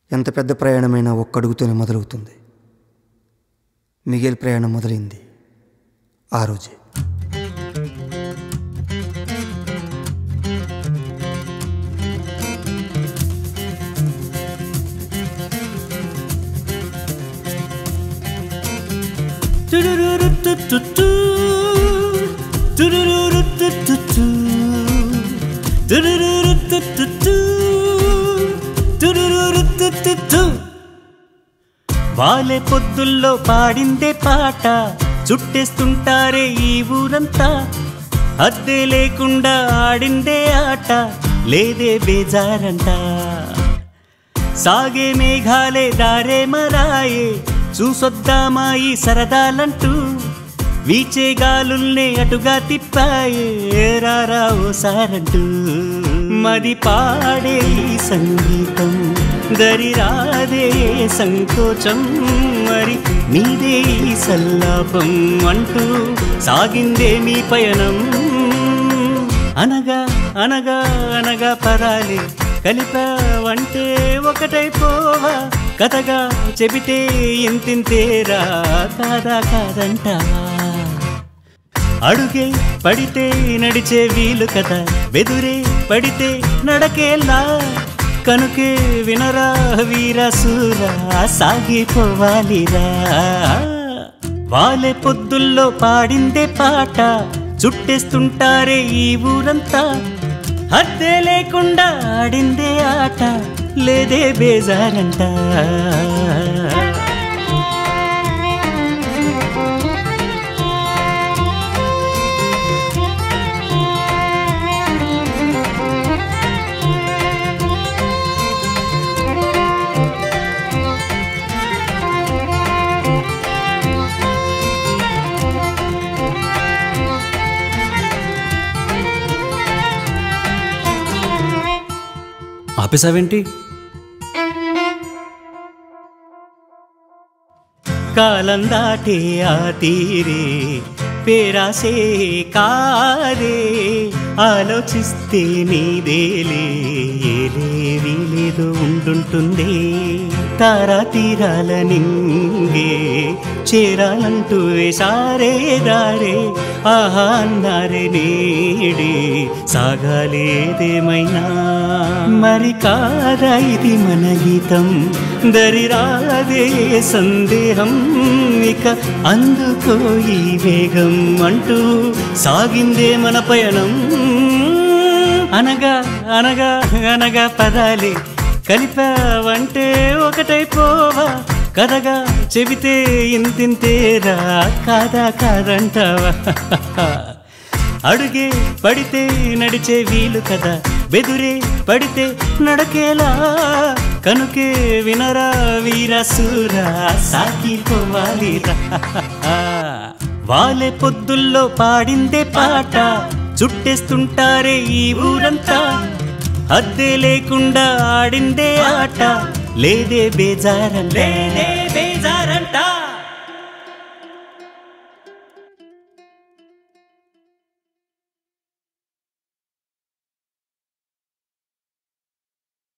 ఎంత పెద్ద ప్రయాణమైనా ఒక్కడుగుతోనే మొదలవుతుంది మిగిలిన ప్రయాణం మొదలైంది ఆ రోజే తురురురుతుతుతు. తురురురుతుతుతు. తురురురుతుతుతు. తురురురుతుతుతు. వాలే పొద్దుల్లో పాడిందే పాట చుట్టేస్తుంటారే ఈ ఊరంతా అద్దె లేకుండా ఆడిందే ఆట లేదే బేజారంట సాగే మేఘాలే దారే మరాయే చూసొద్దామా ఈ సరదాలంటూ వీచే గాలుల్నే అటుగా తిప్పాయే రారా ఓసారంటూ మది పాడే ఈ సంగీతం దరి రాదే సంకోచం మరి నీదే ఈ సల్లాపం అంటూ సాగిందే మీ పయనం అనగా అనగా అనగా పరాలి కలిపావంటే ఒకటైపోవా కథగా చెబితే ఇంతింతేరా కాదా కాదంటావా అడుగే పడితే నడిచే వీలు కదా బెదురే పడితే నడకేలా కనుకే వినరా వీరసూరా సాగిపోవాలిరా వాలే పొద్దుల్లో పాడిందే పాట చుట్టేస్తుంటారే ఈ ఊరంతా అద్దె లేకుండా ఆడిందే ఆట లేదే బేజారంట ఆపేసావేంటి కాలం దాటే ఆ తీరే పేరాసే కాదే ఆలోచిస్తే నీదేలే ఏలేవి లేదు ఉండుంటుంది తారా తీరాల నింగే చేరాలంటూ వేసారే దారే ఆహా అన్నారే నేడే సాగాలేదేమైనా మరి కాదా ఇది మన గీతం దరిరాదే సందేహం ఇక అందుకో ఈ వేగం అంటూ సాగిందే మన పయనం అనగా అనగా అనగా పదాలే కలిపావంటే ఒకటైపోవా కథగా చెబితే ఇంతింతేరా కాదా కాదంటావా అడుగే పడితే నడిచే వీలు కదా బెదురే పడితే నడకేలా కనుకే వినరా వీరసూరా సాగిపోవాలిరా వాలే పొద్దుల్లో పాడిందే పాట చుట్టేస్తుంటారే ఈ ఊరంతా అద్దె లేకుండా ఆడిందే ఆట లేదే బేజారంట లేదే బేజారంట